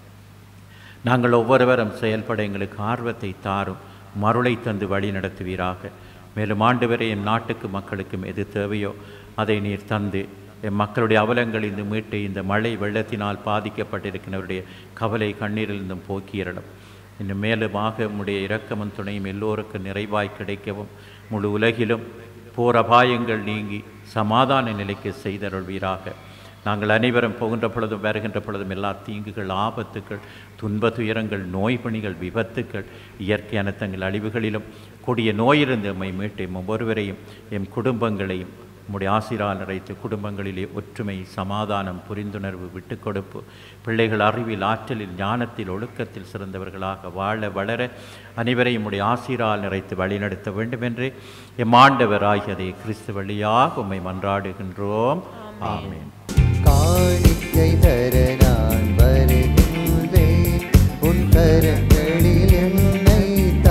[SPEAKER 2] நாங்கள் ஒவ்வொருவரும் செயல்பட எங்களுக்கு ஆர்வத்தை தாரும் மருளை தந்து வழி நடத்துவீராக மேலும் ஆண்டு என் நாட்டுக்கு மக்களுக்கும் எது தேவையோ அதை நீர் தந்து என் மக்களுடைய அவலங்கள் இந்த மீட்டு இந்த மழை வெள்ளத்தினால் பாதிக்கப்பட்டிருக்கிறவருடைய கவலை கண்ணீரிலிருந்தும் போக்கியரிடம் இன்னும் மேலுமாக உம்முடைய இரக்கமும் துணையும் எல்லோருக்கும் நிறைவாய் கிடைக்கவும் முழு உலகிலும் போர் அபாயங்கள் நீங்கி சமாதான நிலைக்கு செய்தருள்வீராக நாங்கள் அனைவரும் போகின்ற பொழுதும் வருகின்ற பொழுதும் எல்லா தீங்குகள் ஆபத்துக்கள் துன்ப துயரங்கள் நோய் பணிகள் விபத்துக்கள் இயற்கை அனர்த்தங்கள் அழிவுகளிலும் கொடிய நோயிலிருந்து எம்மை மீட்டு எம் ஒவ்வொருவரையும் எம் குடும்பங்களையும் உம்முடைய ஆசிரால் நிறைத்து குடும்பங்களிலே ஒற்றுமை சமாதானம் புரிந்துணர்வு விட்டுக் கொடுப்பு பிள்ளைகள் அறிவில் ஆற்றலில் ஞானத்தில் ஒழுக்கத்தில் சிறந்தவர்களாக வாழ வளர அனைவரையும் உம்முடைய ஆசிரால் நிறைத்து வழிநடத்த வேண்டும் என்று எம் ஆண்டவராகியதை கிறிஸ்து வழியாக உம்மை மன்றாடுகின்றோம் ஆமென்
[SPEAKER 1] காணிக்கை தர நான் வருகின்றேன் உன் கரங்களில் என்னை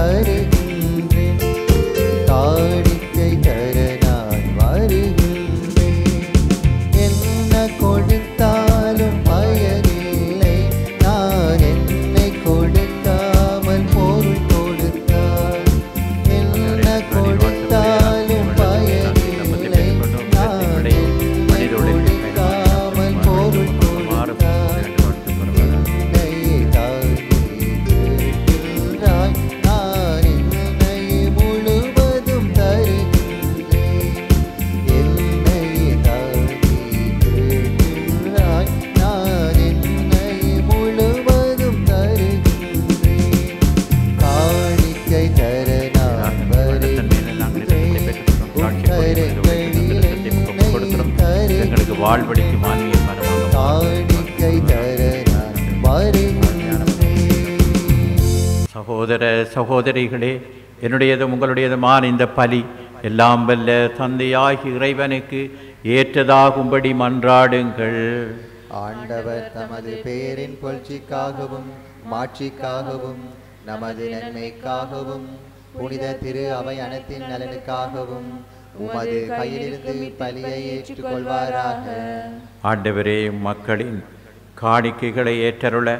[SPEAKER 1] தருகின்றேன் காணிக்கை தர நான் வருகின்றேன் என்ன கொடுத்தாலும் பயனில்லை நான் என்னை கொடுக்காமல் பொருள் கொடுத்தால் என்ன கொடுத்தாலும் பயனில்லை நான் என்னை கொடுக்காமல் பொருள் கொடுத்தால் என்னை தாங்கி கேட்கின்றாய் நான் என்னை முழுவதும் தருகின்றேன் என்னை தாங்கி கேட்கின்றாய் நான் என்னை முழுவதும் தருகின்றேன் காணிக்கை தர நான் வருகின்றேன் உன் கரங்களில் என்னை
[SPEAKER 2] எங்களுக்கு வாழ்வழிக்கும் ஆன்மீக மரமாக
[SPEAKER 1] காணிக்கை தர நான் வருகின்றேன்
[SPEAKER 2] சகோதர சகோதரிகளே என்னுடையதும் உங்களுடையதுமான இந்த பலி எல்லாம் வல்ல தந்தையாகி இறைவனுக்கு ஏற்றதாகும்படி மன்றாடுங்கள்
[SPEAKER 1] ஆண்டவர் தமது பேரின் புகழ்ச்சிக்காகவும் மாட்சிக்காகவும் நமது நன்மைக்காகவும் புனித திரு அவை அனைத்தின் நலனுக்காகவும் உமது கையிலிருந்து பலியை ஏற்றுக்கொள்வாராக
[SPEAKER 2] ஆண்டவரே மக்களின் காணிக்கைகளை ஏற்றருள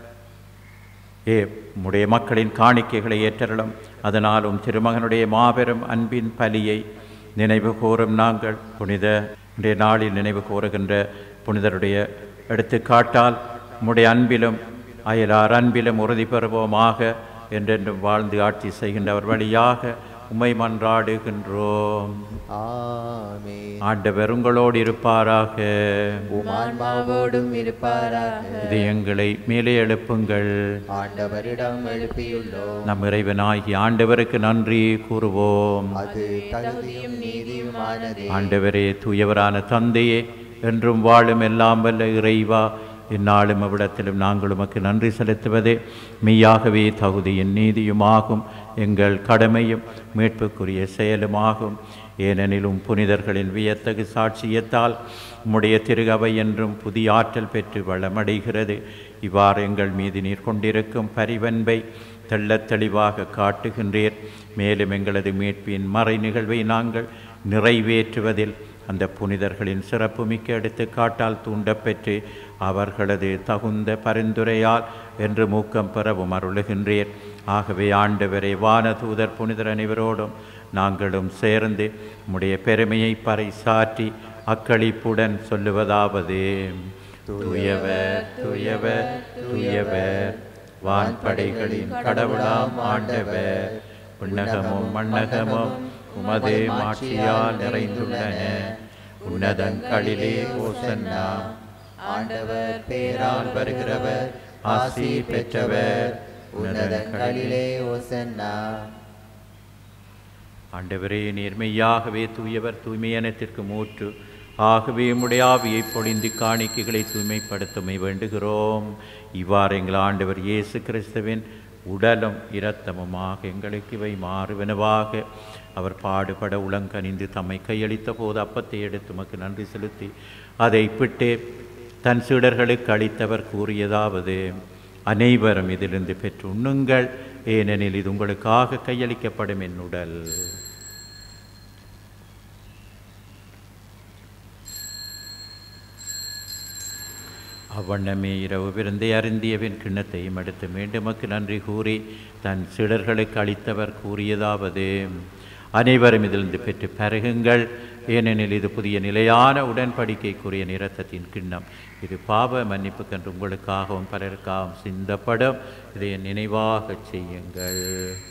[SPEAKER 2] ஏ உம்முடைய மக்களின் காணிக்கைகளை ஏற்றருளும் அதனாலும் திருமகனுடைய மாபெரும் அன்பின் பலியை நினைவு கூறும் நாங்கள் புனித இன்றைய நாளில் நினைவு கூறுகின்ற புனிதருடைய எடுத்துக்காட்டால் உம்முடைய அன்பிலும் அயலார் அன்பிலும் உறுதி பெறுவோமாக என்றென்றும் வாழ்ந்து ஆட்சி செய்கின்றவர் வழியாக உம்மை மன்றாடுகின்றோம்
[SPEAKER 1] ஆமென்
[SPEAKER 2] ஆண்டவர் உங்களோடு இருப்பாராக
[SPEAKER 1] உமான்மாவோடும் இருப்பாராக
[SPEAKER 2] இது எங்களை மேலே எழுப்புங்கள்
[SPEAKER 1] ஆண்டவரிடம் எழுப்பியுள்ளோம்
[SPEAKER 2] நம் இறைவனாகி ஆண்டவருக்கு நன்றி கூறுவோம்
[SPEAKER 1] அது தகுதியும் நீதியுமானதே
[SPEAKER 2] ஆண்டவரே தூயவரான தந்தையே என்றும் வாழும் எல்லாம் வல்ல இறைவா இந்நாளும் அவ்விடத்திலும் நாங்கள் உமக்கு நன்றி செலுத்துவதே மெய்யாகவே தகுதியின் நீதியுமாகும் எங்கள் கடமையும் மீட்புக்குரிய செயலுமாகும் ஏனெனிலும் புனிதர்களின் வியத்தகு சாட்சியத்தால் உம்முடைய திருகவை என்றும் புதிய ஆற்றல் பெற்று வளமடைகிறது இவ்வாறு எங்கள் மீது நீர் கொண்டிருக்கும் பரிவன்பை தெள்ளத் தெளிவாக காட்டுகின்றீர் மேலும் எங்களது மீட்பின் மறை நிகழ்வை நாங்கள் நிறைவேற்றுவதில் அந்த புனிதர்களின் சிறப்புமிக்க எடுத்துக்காட்டால் தூண்டப்பெற்று அவர்களது தகுந்த பரிந்துரையால் என்று மூக்கம் பெறவும் அருளுகின்றீர் ஆகவே ஆண்டவரே வானதூதர் புனிதர் அனைவரோடும் நாங்களும் சேர்ந்து உம்முடைய பெருமையை பறைசாற்றி அக்களிப்புடன் சொல்லுவதாவது தூயவர் தூயவர் தூயவர் வான்படைகளின் கடவுளாம் ஆண்டவர் விண்ணகமும் மண்ணகமும் உமது மாட்சியால் நிறைந்துள்ளன உன்னதங்களிலே ஓசன்னா
[SPEAKER 1] ஆண்டவர் பேரால் வருகிறவர் ஆசி பெற்றவர் உன்னதங்களிலே ஒசன்னா
[SPEAKER 2] ஆண்டவரே நேர்மையாகவே தூயவர் தூய்மையனத்திற்கு மூற்று ஆகவே உம்முடைய ஆவியை பொழிந்து காணிக்கைகளை தூய்மைப்படுத்தமை வேண்டுகிறோம் இவ்வாறு எங்கள் ஆண்டவர் இயேசு கிறிஸ்துவின் உடலும் இரத்தமுமாக எங்களுக்கு இவை மாறுவனவாக அவர் பாடுபட உளங்கனிந்து தம்மை கையளித்த போது அப்பத்தை எடுத்து உமக்கு நன்றி செலுத்தி அதை பிட்டு தன் சீடர்களுக்கு அளித்தவர் கூறியதாவது அனைவரும் இதிலிருந்து பெற்று உண்ணுங்கள் ஏனெனில் இது உங்களுக்காக கையளிக்கப்படும் என் உடல் அவ்வண்ணமே இரவு விருந்தை அருந்தியவின் கிண்ணத்தையும் எடுத்து மீண்டுமக்கு நன்றி கூறி தன் சீடர்களுக்கு அளித்தவர் கூறியதாவது அனைவரும் இதிலிருந்து பெற்று பருகுங்கள் ஏனெனில் இது புதிய நிலையான உடன்படிக்கைக்குரிய நிறத்தத்தின் கிண்ணம் இது பாவ மன்னிப்புக்கென்று உங்களுக்காகவும் பலருக்காகவும் சிந்தப்படும் இதை நினைவாகச் செய்யுங்கள்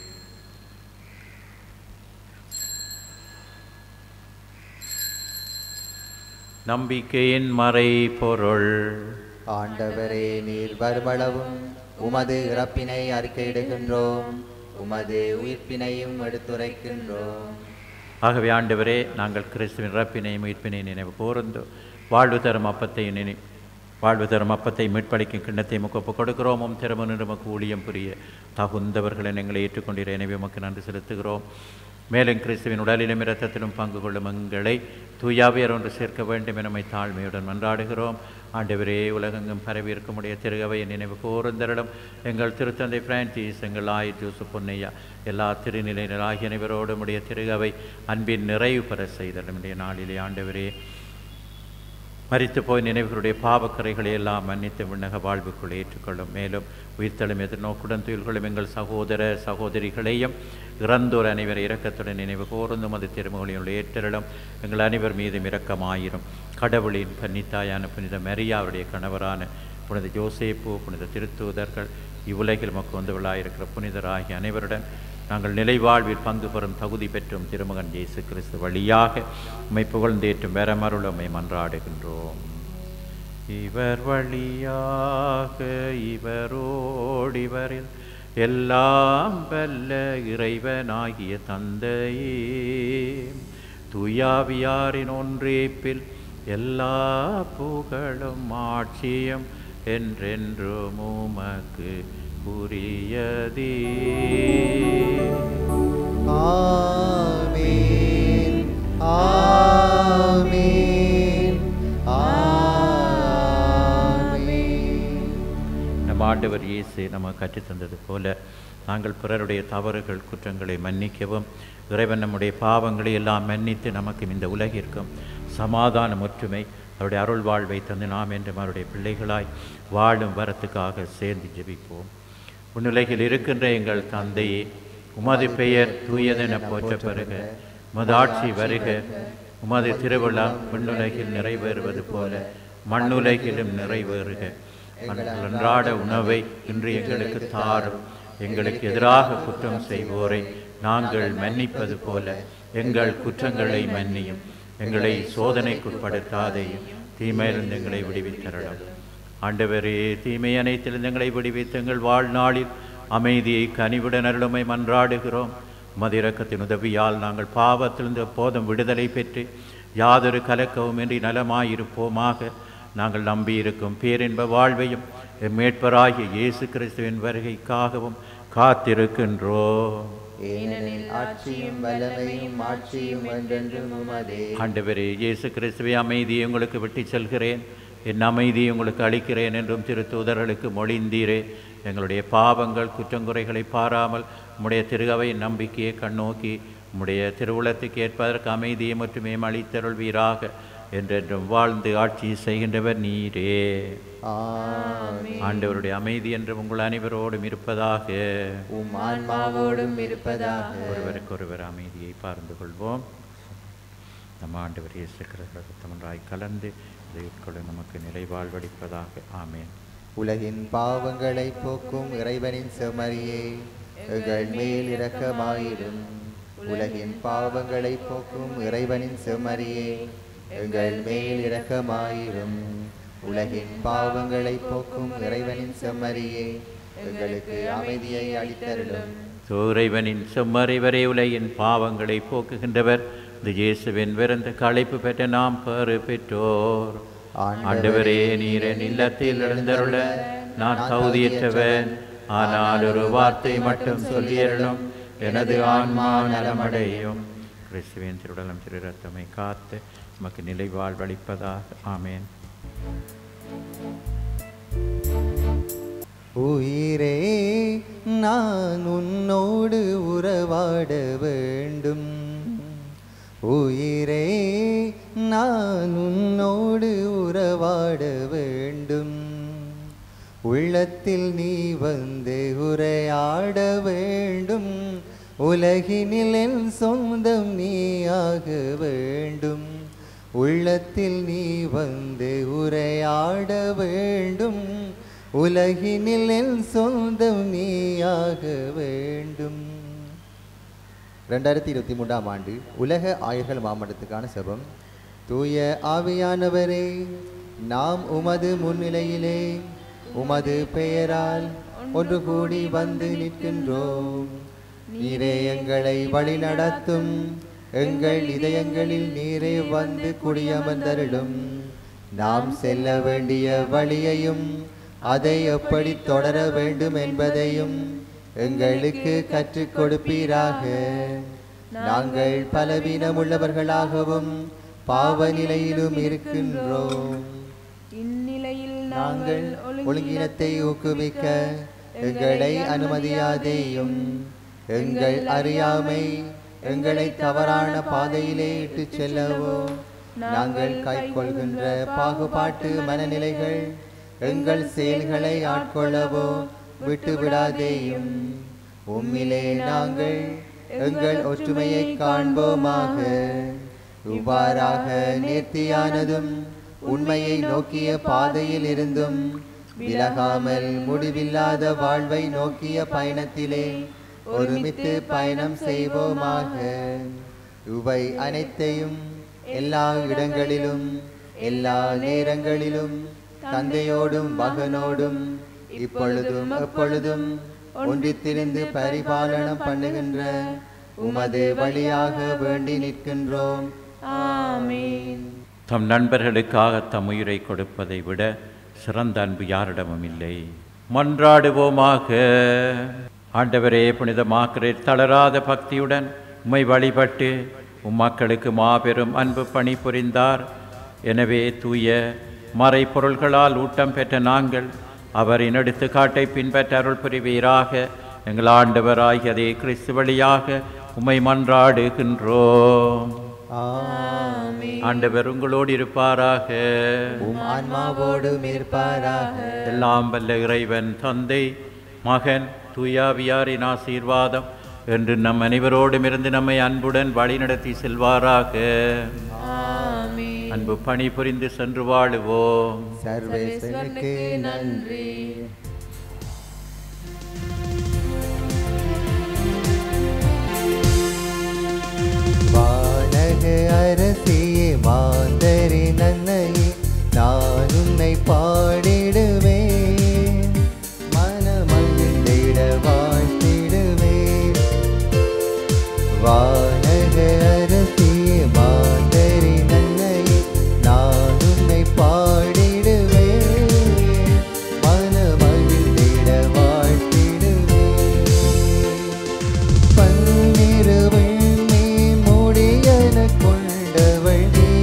[SPEAKER 2] நம்பிக்கையின் மறை பொருள்
[SPEAKER 1] ஆண்டவரே நீர் வருமளவும் உமது இறப்பினை அறிக்கையிடுகின்றோம் உமது உயிர்ப்பினையும் எடுத்துரைக்கின்றோம்
[SPEAKER 2] ஆகவே ஆண்டவரே நாங்கள் கிறிஸ்துவின் இறப்பினையும் உயிர்ப்பினை நினைவு கூர்ந்து வாழ்வு தரும் அப்பத்தை நினை வாழ்வு தரும் அப்பத்தை மீட்பளிக்கும் கிண்ணத்தை முகப்பு கொடுக்கிறோம் உம் திறமனு நமக்கு ஊழியம் புரிய தகுந்தவர்களை எங்களை ஏற்றுக்கொண்டிருக்கிற எனவே உமக்கு நன்றி செலுத்துகிறோம் மேலும் கிறிஸ்துவின் உடலிலும் இரத்தத்திலும் பங்கு கொள்ளும் எங்களை தூயாவியர் ஒன்று சேர்க்க வேண்டும் என நம்மை தாழ்மையுடன் மன்றாடுகிறோம் ஆண்டவரே உலகெங்கும் பரவி இருக்குமுடைய திருகவையை நினைவு கூர்ந்தரிடம் எங்கள் திருத்தந்தை பிரான்சிஸ் எங்கள் ஆயர் ஜோசப் பொன்னையா எல்லா திருநிலையினர் ஆகிய அனைவரோடும் உடைய திருகவை அன்பின் நிறைவு பெற செய்தலும் இன்றைய நாளிலே ஆண்டவரே மரித்து போய் நினைவுகளுடைய பாவக்கரைகளை எல்லாம் மன்னித்து விண்ணக வாழ்வுக்குள் ஏற்றுக்கொள்ளும் மேலும் உயிர்த்தலும் எதிர்நோக்குடன் துயில்களும் எங்கள் சகோதர சகோதரிகளையும் இறந்தோர் அனைவர் இரக்கத்துடன் நினைவு கூர்ந்தும் அது திருமகளின் ஏற்றரிடம் எங்கள் அனைவர் மீதும் இரக்கமாயிரும் கடவுளின் கன்னித்தாயான புனித மரியா அவருடைய கணவரான புனித ஜோசேப்பு புனித திருத்தூதர்கள் இவ்வுலகில் மக்கு வந்தவளாயிருக்கிற புனிதராகிய அனைவருடன் நாங்கள் நிலைவாழ்வில் பங்கு பெறும் தகுதி பெற்றும் திருமகன் இயேசு கிறிஸ்து வழியாக உம்மை புகழ்ந்தேற்றும் வரமருள் உம்மை மன்றாடுகின்றோம் இவர் வழியாக இவரோடிவரில் எல்லாம் வல்ல இறைவனாகிய தந்தையே துயாவியாரின் ஒன்றேப்பில் எல்லா புகழும் ஆட்சியும் என்றென்றும் உமக்கு உரியதே
[SPEAKER 1] ஆமென் ஆமென் ஆமென்
[SPEAKER 2] நம் ஆண்டவர் இயேசு நமக்கு கற்றுத்தந்தது போல நாங்கள் பிறருடைய தவறுகள் குற்றங்களை மன்னிக்கவும் இறைவன் நம்முடைய பாவங்களை எல்லாம் மன்னித்து நமக்கும் இந்த உலகிற்கும் சமாதானம் ஒற்றுமை அவருடைய அருள் வாழ்வை தந்து நாம் என்றும் அவருடைய பிள்ளைகளாய் வாழும் வரத்துக்காக சேர்ந்து ஜெபிப்போம் உன்னுலகில் இருக்கின்ற எங்கள் தந்தையே உமது பெயர் தூயதென போற்ற பெறுக உமது ஆட்சி வருக உமது திருவிழா விண்ணுலகில் நிறைவேறுவது போல மண்ணுலகிலும் நிறைவேறுக எங்கள் அன்றாட உணவை இன்று எங்களுக்கு தாரும் எங்களுக்கு எதிராக குற்றம் செய்வோரை நாங்கள் மன்னிப்பது போல எங்கள் குற்றங்களை மன்னியும் எங்களை சோதனைக்குட்படுத்தாதேயும் தீமையிலிருந்து எங்களை விடுவித்தரலாம் ஆண்டவரே தீமை அனைத்திலிருந்து எங்களை விடுவித்து எங்கள் வாழ்நாளில் அமைதியை கனிவுடன் அருளுமை மன்றாடுகிறோம் மதிரக்கத்தின் உதவியால் நாங்கள் பாவத்திலிருந்து எப்போதும் விடுதலை பெற்று யாதொரு கலக்கവും இன்றி நலமாயிருப்போமாக நாங்கள் நம்பியிருக்கும் பேரின்ப வாழ்வையும் எம் மீட்பராகிய இயேசு கிறிஸ்துவின் வருகைக்காகவும் காத்திருக்கின்றோம்
[SPEAKER 1] ஏனெனில் ஆட்சியும் வல்லமையும் ஆட்சியும் என்றென்றும் உமதே
[SPEAKER 2] ஆண்டவரே இயேசு கிறிஸ்துவை அமைதியை உங்களுக்கு விட்டு செல்கிறேன் என் அமைதியை உங்களுக்கு அளிக்கிறேன் என்றும் திருத்தூதர்களுக்கு மொழிந்தீரே எங்களுடைய பாவங்கள் குற்றங்குறைகளை பாராமல் உம்முடைய திருகவை நம்பிக்கையை கண்ணோக்கி உம்முடைய திருவுளத்துக்கு ஏற்பதற்கு அமைதியை மட்டுமே அளித்தருள்வீராக என்றென்றும் வாழ்ந்து ஆட்சி செய்கின்றவர் நீரே
[SPEAKER 1] ஆமென்
[SPEAKER 2] ஆண்டவருடைய அமைதி என்று உங்கள் அனைவரோடும் இருப்பதாக
[SPEAKER 1] உம் ஆன்மாவோடும் இருப்பதாக
[SPEAKER 2] ஒருவருக்கொருவர் அமைதியை பார்ந்து கொள்வோம் நம் ஆண்டவர் இயேசு கிறிஸ்தமன்றாய் கலந்து இதை உட்கொள்ள நமக்கு நிறைவாழ்வளிப்பதாக ஆமேன்
[SPEAKER 1] உலகின் பாவங்களை போக்கும் இறைவனின் செமரியே எங்கள் மேல் இரக்கமாயிரும் உலகின் பாவங்களை போக்கும் இறைவனின் செமரியே எங்கள் மேல் இரக்கமாயிரும் உலகின் பாவங்களை போக்கும் இறைவனின் செம்மறியே எங்களுக்கு அமைதியை அளித்தருளும்
[SPEAKER 2] சூறைவனின் செம்மறைவரே உலகின் பாவங்களை போக்குகின்றவர் இந்த இயேசுவின் விருந்த களைப்பு பெற்ற நாம் பெறு பெற்றோர் ஆண்டவரே நீரின் இல்லத்தில் எழுந்தருள நான் தகுதியற்றவன் ஆனால் ஒரு வார்த்தை மட்டும் சொல்லியறலும் எனது ஆன்மா நலமடையும் கிறிஸ்துவின் திருடலம் திரு ரத்தமை காத்து நமக்கு நிலை வாழ்வளிப்பதாக ஆமேன்
[SPEAKER 1] உயிரே நான் உன்னோடு உறவாட வேண்டும் உயிரே நான் உன்னோடு உறவாட வேண்டும் உள்ளத்தில் நீ வந்து உரையாட வேண்டும் உலகினில் என் சொந்தம் நீயாக வேண்டும் உள்ளத்தில் நீ வந்து உரையாட வேண்டும் உலகினில் என் சொந்தம் நீயாக வேண்டும் ரெண்டாயிரத்தி இருபத்தி மூன்றாம் ஆண்டு உலக ஆயர்கள் மாமட்டத்துக்கான சபம் தூய ஆவியானவரே நாம் உமது முன்னிலையிலே உமது பெயரால் ஒன்று கூடி வந்து நிற்கின்றோம் நீரே எங்களை வழிநடத்தும் எங்கள் இதயங்களில் நீரே வந்து குடியமர்ந்தருளும் நாம் செல்ல வேண்டிய வழியையும் அதை எப்படி தொடர வேண்டும் என்பதையும் எங்களுக்கு கற்றுக் கொடுப்பீராக நாங்கள் பலவீனமுள்ளவர்களாகவும் பாவ நிலையிலும் இருக்கின்றோம்
[SPEAKER 3] இந்நிலையில்
[SPEAKER 1] நாங்கள் ஒழுங்கினத்தை ஊக்குவிக்க எங்களை அனுமதியாதேயும் எங்கள் அறியாமை எங்களை தவறான பாதையிலே இட்டுச் செல்லவோ நாங்கள் கைக்கொள்கின்ற பாகுபாட்டு மனநிலைகள் எங்கள் செயல்களை ஆட்கொள்ளவோ விட்டு விடாதேயும் உம்மிலே நாங்கள் எங்கள் ஒற்றுமையை காண்போமாக இவ்வாறாக நேர்த்தியானதும் உண்மையை நோக்கிய பாதையில் இருந்தும் விலகாமல் முடிவில்லாத வாழ்வை நோக்கிய பயணத்திலே ஒருமித்து பயணம் செய்வோமாக இவை அனைத்தையும் எல்லா இடங்களிலும் எல்லா நேரங்களிலும் தந்தையோடும் மகனோடும் இப்பொழுதும் எப்பொழுதும் ஒன்றித்திருந்து பரிபாலனம் பண்ணுகின்ற உமது வழியாக வேண்டி நிற்கின்றோம்
[SPEAKER 3] ஆமென்
[SPEAKER 2] தம் நண்பர்களுக்காக தம் உயிரை கொடுப்பதை விட சிறந்த அன்பு யாரிடமும் இல்லை மன்றாடுவோமாக ஆண்டவரே புனித மாக்கரேட் தளராத பக்தியுடன் உம்மை வழிபட்டு உம் மக்களுக்கு மாபெரும் அன்பு பணி புரிந்தார் எனவே தூய மறைப்பொருள்களால் ஊட்டம் பெற்ற நாங்கள் அவரின் எடுத்துக்காட்டை பின்பற்ற அருள் புரிவீராக எங்கள் ஆண்டவராகிய அதே கிறிஸ்து வழியாக உம்மை மன்றாடுகின்றோம்
[SPEAKER 1] ஆமென்.
[SPEAKER 2] ஆண்டவர் உங்களோடு இருப்பாராக
[SPEAKER 1] உம் ஆன்மாவோடும் இருப்பாராக
[SPEAKER 2] எல்லாம் வல்ல இறைவன் தந்தை மகன் தூயாவியாரின் ஆசீர்வாதம் என்று நம் அனைவரோடும் இருந்து நம்மை அன்புடன் வழிநடத்தி செல்வாராக
[SPEAKER 3] ஆமென்
[SPEAKER 2] அன்பு பணி புரிந்து சென்று வாழுவோம்
[SPEAKER 1] சர்வேசனுக்கு நன்றி வானக அரசியே மாந்தரி நன்னையே நான் உன்னை பாடிடுவேன் மனமகிழ்ந்திட வாழ்த்திடுவேன் வானக அரசியே மாந்தரி நன்னையே நான் உன்னை பாடிடுவேன் மனமகிழ்ந்திட வாழ்த்திடுவேன் பன்னிருவெண்ணி முடியன கொண்டவள் நீ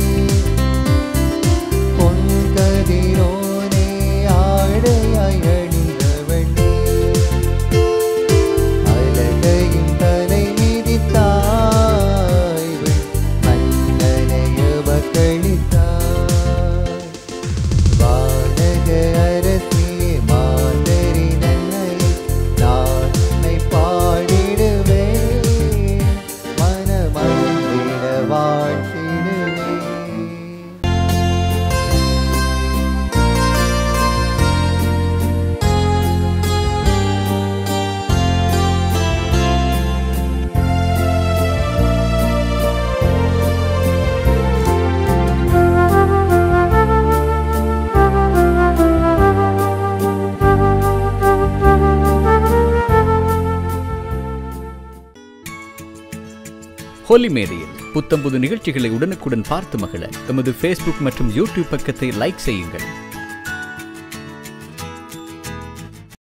[SPEAKER 4] ஹோலி மேடையில் புத்தம்புது நிகழ்ச்சிகளை உடனுக்குடன் பார்த்து மகிழ எமது ஃபேஸ்புக் மற்றும் யூடியூப் பக்கத்தை லைக் செய்யுங்கள்